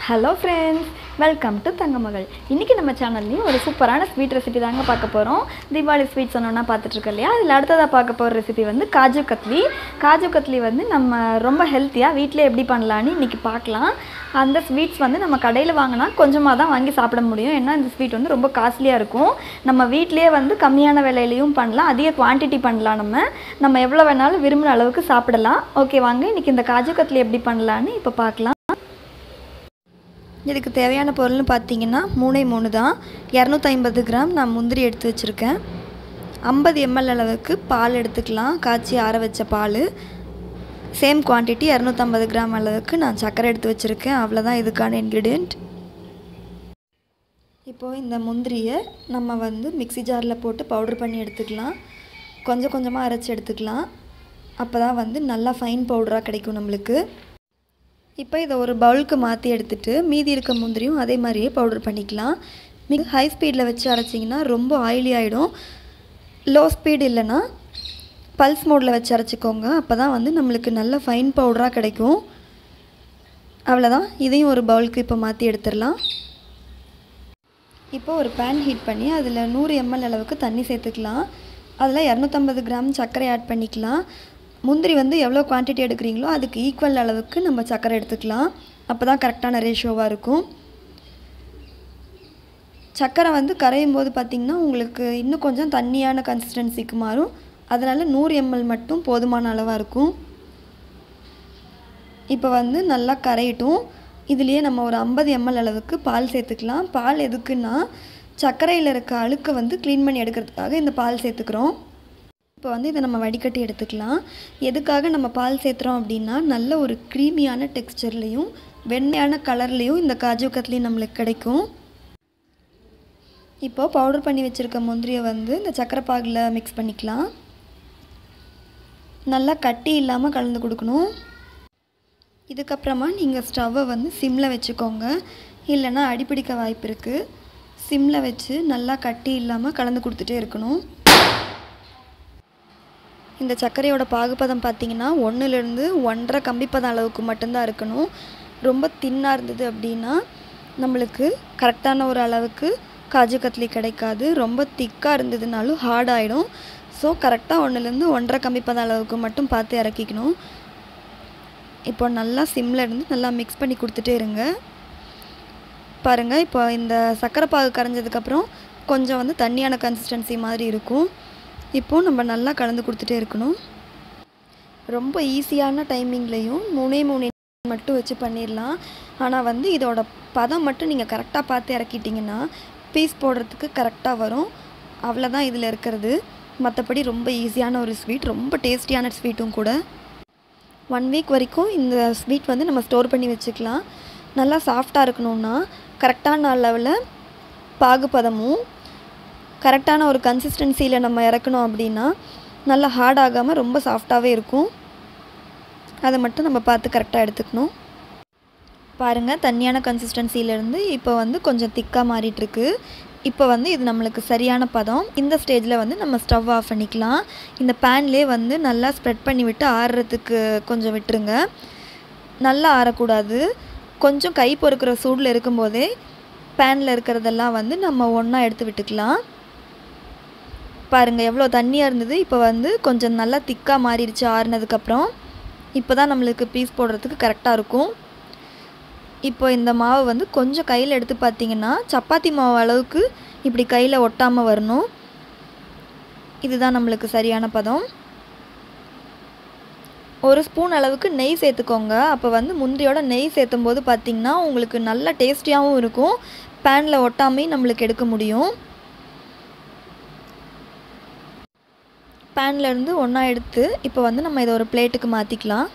hello friends welcome to Thangamagal இன்றைக்கி நம்ம சேனல்லையும் ஒரு சூப்பரான ஸ்வீட் ரெசிபி தாங்க பார்க்க போகிறோம் தீபாவளி ஸ்வீட் சொன்னோன்னா பார்த்துட்ருக்கோம் இல்லையா அதில் அடுத்ததாக பார்க்க போகிற ரெசிபி வந்து காஜு கத்லி காஜு கத்லி வந்து நம்ம ரொம்ப ஹெல்த்தியாக வீட்டிலே எப்படி பண்ணலான்னு இன்றைக்கி பார்க்கலாம் அந்த ஸ்வீட்ஸ் வந்து நம்ம கடையில் வாங்கினா கொஞ்சமாக தான் வாங்கி சாப்பிட முடியும் ஏன்னா இந்த ஸ்வீட் வந்து ரொம்ப காஸ்ட்லியாக இருக்கும் நம்ம வீட்டிலேயே வந்து கம்மியான விலையிலையும் பண்ணலாம் அதிக குவான்டிட்டி பண்ணலாம் நம்ம நம்ம எவ்வளோ வேணாலும் விரும்பின அளவுக்கு சாப்பிடலாம் ஓகே வாங்க இன்றைக்கி இந்த காஜு கத்லி எப்படி பண்ணலான்னு இப்போ பார்க்கலாம் இதுக்கு தேவையான பொருள்னு பார்த்தீங்கன்னா மூணே மூணு தான் இரநூத்தி ஐம்பது கிராம் நான் முந்திரி எடுத்து வச்சுருக்கேன் ஐம்பது எம்எல் அளவுக்கு பால் எடுத்துக்கலாம் காய்ச்சி ஆற வச்ச பால் சேம் குவான்டிட்டி இரநூத்தம்பது கிராம் அளவுக்கு நான் சர்க்கரை எடுத்து வச்சுருக்கேன் அவ்வளோதான் இதுக்கான இன்க்ரீடியண்ட் இப்போது இந்த முந்திரியை நம்ம வந்து மிக்ஸி ஜாரில் போட்டு பவுடர் பண்ணி எடுத்துக்கலாம் கொஞ்சம் கொஞ்சமாக அரைச்சி எடுத்துக்கலாம் அப்போ தான் வந்து நல்லா ஃபைன் பவுடராக கிடைக்கும் நம்மளுக்கு இப்போ இதை ஒரு பவுலுக்கு மாற்றி எடுத்துகிட்டு மீதி இருக்க முந்திரியும் அதே மாதிரியே பவுடர் பண்ணிக்கலாம் மிக ஹை ஸ்பீடில் வச்சு அரைச்சிங்கன்னா ரொம்ப ஆயிலி ஆகிடும் லோ ஸ்பீடு இல்லைன்னா பல்ஸ் மோடில் வச்சு அரைச்சிக்கோங்க அப்போ தான் வந்து நம்மளுக்கு நல்ல ஃபைன் பவுடராக கிடைக்கும் அவ்வளோதான் இதையும் ஒரு பவுலுக்கு இப்போ மாற்றி எடுத்துடலாம் இப்போ ஒரு பேன் ஹீட் பண்ணி அதில் நூறு எம்எல் அளவுக்கு தண்ணி சேர்த்துக்கலாம் அதில் இரநூத்தம்பது கிராம் சர்க்கரை ஆட் பண்ணிக்கலாம் முந்திரி வந்து எவ்வளோ குவான்டிட்டி எடுக்கிறீங்களோ அதுக்கு ஈக்குவல் அளவுக்கு நம்ம சர்க்கரை எடுத்துக்கலாம் அப்போ தான் கரெக்டான ரேஷியோவாக இருக்கும் சர்க்கரை வந்து கரையும் போது பார்த்திங்கன்னா உங்களுக்கு இன்னும் கொஞ்சம் தண்ணியான கன்சிஸ்டன்சிக்கு மாறும் அதனால் நூறு எம்எல் மட்டும் போதுமான அளவாக இருக்கும் இப்போ வந்து நல்லா கரையட்டும் இதுலேயே நம்ம ஒரு ஐம்பது எம்எல் அளவுக்கு பால் சேர்த்துக்கலாம் பால் எதுக்குன்னா சர்க்கரையில் இருக்க அழுக்கை வந்து க்ளீன் பண்ணி எடுக்கிறதுக்காக இந்த பால் சேர்த்துக்கிறோம் இப்போ வந்து இதை நம்ம வடிகட்டி எடுத்துக்கலாம் எதுக்காக நம்ம பால் சேர்த்துறோம் அப்படின்னா நல்ல ஒரு க்ரீமியான டெக்ஸ்டர்லேயும் வெண்மையான கலர்லேயும் இந்த காஜு கத்லி நம்மளுக்கு கிடைக்கும் இப்போது பவுடர் பண்ணி வச்சுருக்க முந்திரியை வந்து இந்த சக்கரை பாகில் மிக்ஸ் பண்ணிக்கலாம் நல்லா கட்டி இல்லாமல் கலந்து கொடுக்கணும் இதுக்கப்புறமா நீங்கள் ஸ்டவ்வை வந்து சிம்மில் வச்சுக்கோங்க இல்லைன்னா அடிப்பிடிக்க வாய்ப்பு இருக்குது சிம்மில் வச்சு நல்லா கட்டி இல்லாமல் கலந்து கொடுத்துட்டே இருக்கணும் இந்த சர்க்கரையோட பாகுபதம் பார்த்திங்கன்னா ஒன்றுலேருந்து ஒன்றரை கம்பிப்பதம் அளவுக்கு மட்டும்தான் இருக்கணும் ரொம்ப தின்னாக இருந்தது அப்படின்னா நம்மளுக்கு கரெக்டான ஒரு அளவுக்கு காஜு கத்லி கிடைக்காது ரொம்ப திக்காக இருந்ததுனாலும் ஹார்ட் ஆகிடும் ஸோ கரெக்டாக ஒன்றுலேருந்து ஒன்றரை கம்பிப்பதம் அளவுக்கு மட்டும் பார்த்து இறக்கிக்கணும் இப்போ நல்லா சிம்மில் இருந்து நல்லா மிக்ஸ் பண்ணி கொடுத்துட்டே இருங்க பாருங்கள் இப்போ இந்த சர்க்கரை பாகு கரைஞ்சதுக்கப்புறம் கொஞ்சம் வந்து தண்ணியான கன்சிஸ்டன்சி மாதிரி இருக்கும் இப்போது நம்ம நல்லா கலந்து கொடுத்துட்டே இருக்கணும் ரொம்ப ஈஸியான டைமிங்லேயும் மூணே மூணு மட்டும் வச்சு பண்ணிடலாம் ஆனால் வந்து இதோட பதம் மட்டும் நீங்கள் கரெக்டாக பார்த்து இறக்கிட்டிங்கன்னா பீஸ் போடுறதுக்கு கரெக்டாக வரும் அவ்வளோதான் இதில் இருக்கிறது மற்றபடி ரொம்ப ஈஸியான ஒரு ஸ்வீட் ரொம்ப டேஸ்டியான ஸ்வீட்டும் கூட ஒன் வீக் வரைக்கும் இந்த ஸ்வீட் வந்து நம்ம ஸ்டோர் பண்ணி வச்சுக்கலாம் நல்லா சாஃப்டாக இருக்கணும்னா கரெக்டான அளவில் பாகுபதமும் கரெக்டான ஒரு கன்சிஸ்டன்சியில் நம்ம இறக்கணும் அப்படின்னா நல்லா ஹார்ட் ஆகாமல் ரொம்ப சாஃப்டாகவே இருக்கும் அதை மட்டும் நம்ம பார்த்து கரெக்டாக எடுத்துக்கணும் பாருங்கள் தண்ணியான கன்சிஸ்டன்சிலேருந்து இப்போ வந்து கொஞ்சம் திக்காக மாறிட்டுருக்கு இப்போ வந்து இது நம்மளுக்கு சரியான பதம் இந்த ஸ்டேஜில் வந்து நம்ம ஸ்டவ் ஆஃப் பண்ணிக்கலாம் இந்த பேன்லேயே வந்து நல்லா ஸ்ப்ரெட் பண்ணி விட்டு ஆறுறதுக்கு கொஞ்சம் விட்டுருங்க நல்லா ஆறக்கூடாது கொஞ்சம் கை பொறுக்கிற சூடில் இருக்கும்போதே பேனில் இருக்கிறதெல்லாம் வந்து நம்ம ஒன்றா எடுத்து விட்டுக்கலாம் பாருங்கள் எவ்வளோ தண்ணியாக இருந்தது இப்போ வந்து கொஞ்சம் நல்லா திக்காக மாறிடுச்சு ஆறுனதுக்கப்புறம் இப்போ தான் நம்மளுக்கு பீஸ் போடுறதுக்கு கரெக்டாக இருக்கும் இப்போ இந்த மாவு வந்து கொஞ்சம் கையில் எடுத்து பார்த்தீங்கன்னா சப்பாத்தி மாவு அளவுக்கு இப்படி கையில் ஒட்டாமல் வரணும் இதுதான் நம்மளுக்கு சரியான பதம் ஒரு ஸ்பூன் அளவுக்கு நெய் சேர்த்துக்கோங்க அப்போ வந்து முந்திரியோட நெய் சேர்த்தும் போது பார்த்திங்கன்னா உங்களுக்கு நல்ல டேஸ்டியாகவும் இருக்கும் பேனில் ஒட்டாமையும் நம்மளுக்கு எடுக்க முடியும் பேன்லேருந்து ஒன்றா எடுத்து இப்போ வந்து நம்ம இதை ஒரு பிளேட்டுக்கு மாற்றிக்கலாம்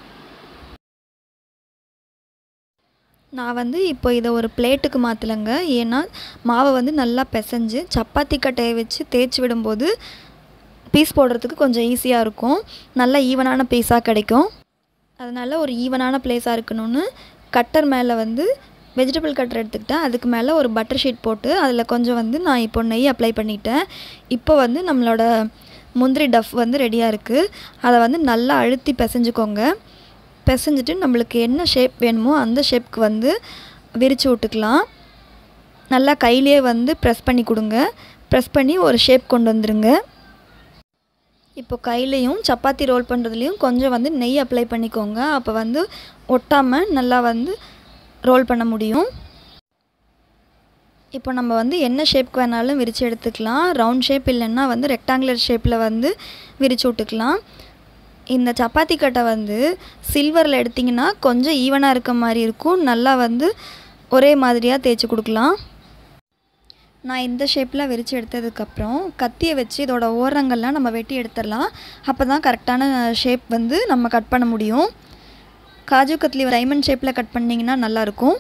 நான் வந்து இப்போ இதை ஒரு பிளேட்டுக்கு மாற்றலைங்க ஏன்னா மாவை வந்து நல்லா பிசைஞ்சு சப்பாத்தி கட்டையை வச்சு தேய்ச்சி விடும்போது பீஸ் போடுறதுக்கு கொஞ்சம் ஈஸியாக இருக்கும் நல்ல ஈவனான பீஸாக கிடைக்கும் அதனால் ஒரு ஈவனான பிளேஸாக இருக்கணும்னு கட்டர் மேலே வந்து வெஜிடபிள் கட்டர் எடுத்துக்கிட்டேன் அதுக்கு மேலே ஒரு பட்டர் ஷீட் போட்டு அதில் கொஞ்சம் வந்து நான் இப்போ நெய் அப்ளை பண்ணிட்டேன் இப்போ வந்து நம்மளோட முந்திரி டஃப் வந்து ரெடியாக இருக்குது அதை வந்து நல்லா அழுத்தி பிசைஞ்சுக்கோங்க பிசைஞ்சிட்டு நம்மளுக்கு என்ன ஷேப் வேணுமோ அந்த ஷேப்க்கு வந்து விரித்து விட்டுக்கலாம் நல்லா கையிலே வந்து ப்ரெஸ் பண்ணி கொடுங்க ப்ரெஸ் பண்ணி ஒரு ஷேப் கொண்டு வந்துருங்க இப்போ கையிலையும் சப்பாத்தி ரோல் பண்ணுறதுலையும் கொஞ்சம் வந்து நெய் அப்ளை பண்ணிக்கோங்க அப்போ வந்து ஒட்டாமல் நல்லா வந்து ரோல் பண்ண முடியும் இப்போ நம்ம வந்து என்ன ஷேப்க்கு வேணாலும் விரித்து எடுத்துக்கலாம் ரவுண்ட் ஷேப் இல்லைன்னா வந்து ரெக்டாங்குலர் ஷேப்பில் வந்து விரித்து விட்டுக்கலாம் இந்த சப்பாத்தி கட்டை வந்து சில்வரில் எடுத்திங்கன்னா கொஞ்சம் ஈவனாக இருக்க மாதிரி இருக்கும் நல்லா வந்து ஒரே மாதிரியாக தேய்ச்சி கொடுக்கலாம் நான் இந்த ஷேப்பில் விரித்து எடுத்ததுக்கப்புறம் கத்தியை வச்சு இதோட ஓரங்கள்லாம் நம்ம வெட்டி எடுத்துடலாம் அப்போ தான் கரெக்டான ஷேப் வந்து நம்ம கட் பண்ண முடியும் காஜு கத்லி டைமண்ட் ஷேப்பில் கட் பண்ணிங்கன்னா நல்லாயிருக்கும்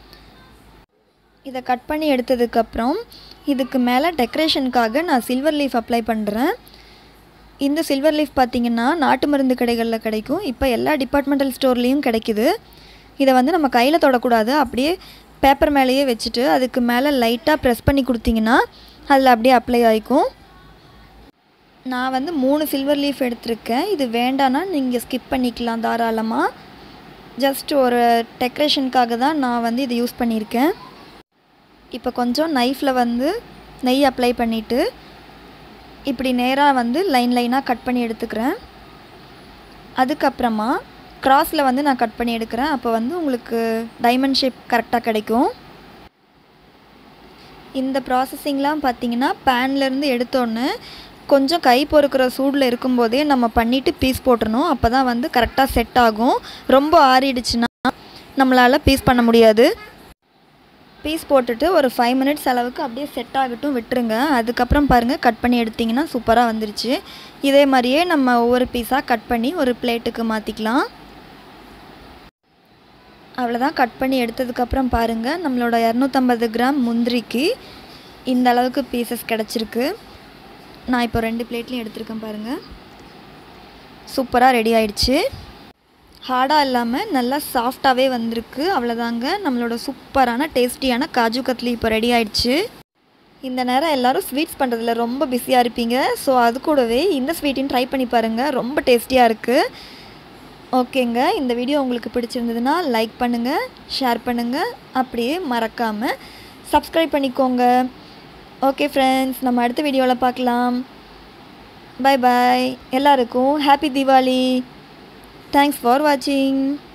இதை கட் பண்ணி எடுத்ததுக்கப்புறம் இதுக்கு மேலே டெக்கரேஷனுக்காக நான் சில்வர் லீஃப் அப்ளை பண்ணுறேன் இந்த சில்வர் லீஃப் பார்த்திங்கன்னா நாட்டு மருந்து கடைகளில் கிடைக்கும் இப்போ எல்லா டிபார்ட்மெண்டல் ஸ்டோர்லேயும் கிடைக்குது இதை வந்து நம்ம கையில் தொடக்கூடாது அப்படியே பேப்பர் மேலேயே வச்சுட்டு அதுக்கு மேலே லைட்டாக ப்ரெஸ் பண்ணி கொடுத்தீங்கன்னா அதில் அப்படியே அப்ளை ஆகிக்கும் நான் வந்து மூணு சில்வர் லீஃப் எடுத்திருக்கேன் இது வேண்டான்னா நீங்கள் ஸ்கிப் பண்ணிக்கலாம் தாராளமாக ஜஸ்ட் ஒரு டெக்கரேஷனுக்காக தான் நான் வந்து இதை யூஸ் பண்ணியிருக்கேன் இப்போ கொஞ்சம் நைஃப்பில் வந்து நெய் அப்ளை பண்ணிவிட்டு இப்படி நேராக வந்து லைன் லைனாக கட் பண்ணி எடுத்துக்கிறேன் அதுக்கப்புறமா க்ராஸில் வந்து நான் கட் பண்ணி எடுக்கிறேன் அப்போ வந்து உங்களுக்கு டைமண்ட் ஷேப் கரெக்டாக கிடைக்கும் இந்த ப்ராசஸிங்லாம் பார்த்தீங்கன்னா பேன்லேருந்து எடுத்தோன்னே கொஞ்சம் கை பொறுக்கிற சூடில் இருக்கும்போதே நம்ம பண்ணிவிட்டு பீஸ் போட்டுறணும் அப்போ தான் வந்து கரெக்டாக செட் ஆகும் ரொம்ப ஆறிடுச்சுன்னா நம்மளால் பீஸ் பண்ண முடியாது பீஸ் போட்டுட்டு ஒரு ஃபைவ் மினிட்ஸ் அளவுக்கு அப்படியே செட் ஆகட்டும் விட்டுருங்க அதுக்கப்புறம் பாருங்கள் கட் பண்ணி எடுத்திங்கன்னா சூப்பராக வந்துருச்சு இதே மாதிரியே நம்ம ஒவ்வொரு பீஸாக கட் பண்ணி ஒரு பிளேட்டுக்கு மாற்றிக்கலாம் அவ்வளோதான் கட் பண்ணி எடுத்ததுக்கப்புறம் பாருங்கள் நம்மளோட இரநூத்தம்பது கிராம் முந்திரிக்கு இந்த அளவுக்கு பீசஸ் கிடச்சிருக்கு நான் இப்போ ரெண்டு பிளேட்லையும் எடுத்திருக்கேன் பாருங்கள் சூப்பராக ரெடி ஆயிடுச்சு ஹார்டாக இல்லாமல் நல்லா சாஃப்டாகவே வந்திருக்கு அவ்வளோதாங்க நம்மளோட சூப்பரான டேஸ்டியான காஜு கத்லி இப்போ ரெடி ஆயிடுச்சு இந்த நேரம் எல்லோரும் ஸ்வீட்ஸ் பண்ணுறதுல ரொம்ப பிஸியாக இருப்பீங்க ஸோ அது கூடவே இந்த ஸ்வீட்டையும் ட்ரை பண்ணி பாருங்கள் ரொம்ப டேஸ்டியாக இருக்குது ஓகேங்க இந்த வீடியோ உங்களுக்கு பிடிச்சிருந்ததுன்னா லைக் பண்ணுங்கள் ஷேர் பண்ணுங்கள் அப்படியே மறக்காமல் சப்ஸ்கிரைப் பண்ணிக்கோங்க ஓகே ஃப்ரெண்ட்ஸ் நம்ம அடுத்த வீடியோவில் பார்க்கலாம் பை பாய் எல்லாருக்கும் ஹாப்பி தீபாவளி தேங்க்ஸ் ஃபார் வாட்சிங்